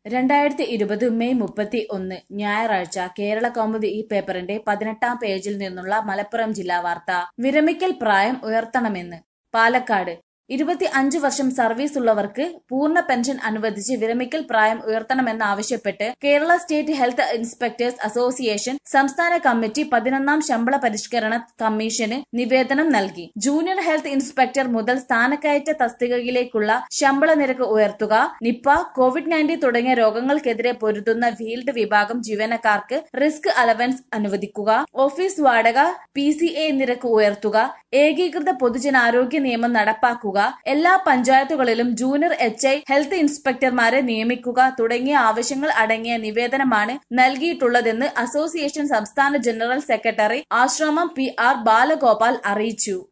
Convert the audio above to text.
രണ്ടായിരത്തി ഇരുപത് മെയ് മുപ്പത്തി ഒന്ന് ഞായറാഴ്ച കേരള കൗമുദി ഈ പേപ്പറിന്റെ പതിനെട്ടാം പേജിൽ നിന്നുള്ള മലപ്പുറം ജില്ലാ വാർത്ത വിരമിക്കൽ പ്രായം ഉയർത്തണമെന്ന് പാലക്കാട് ഇരുപത്തി അഞ്ച് വർഷം സർവീസ് ഉള്ളവർക്ക് പൂർണ്ണ പെൻഷൻ അനുവദിച്ച് വിരമിക്കൽ പ്രായം ഉയർത്തണമെന്നാവശ്യപ്പെട്ട് Kerala state health inspectors association സംസ്ഥാന കമ്മിറ്റി പതിനൊന്നാം ശമ്പള പരിഷ്കരണ കമ്മീഷന് നിവേദനം നൽകി ജൂനിയർ ഹെൽത്ത് ഇൻസ്പെക്ടർ മുതൽ സ്ഥാനക്കയറ്റ തസ്തികയിലേക്കുള്ള ശമ്പള നിരക്ക് ഉയർത്തുക നിപ്പ കോവിഡ് നയൻറ്റീൻ തുടങ്ങിയ രോഗങ്ങൾക്കെതിരെ പൊരുതുന്ന ഫീൽഡ് വിഭാഗം ജീവനക്കാർക്ക് റിസ്ക് അലവൻസ് അനുവദിക്കുക ഓഫീസ് വാടക പി സി എ നിരക്ക് ഉയർത്തുക ഏകീകൃത പൊതുജനാരോഗ്യ നിയമം നടപ്പാക്കുക എല്ലാ പഞ്ചായത്തുകളിലും ജൂനിയർ എച്ച് ഐ ഹെൽത്ത് ഇൻസ്പെക്ടർമാരെ നിയമിക്കുക തുടങ്ങിയ ആവശ്യങ്ങൾ അടങ്ങിയ നിവേദനമാണ് നൽകിയിട്ടുള്ളതെന്ന് അസോസിയേഷൻ സംസ്ഥാന general secretary Ashramam P R Balagopal അറിയിച്ചു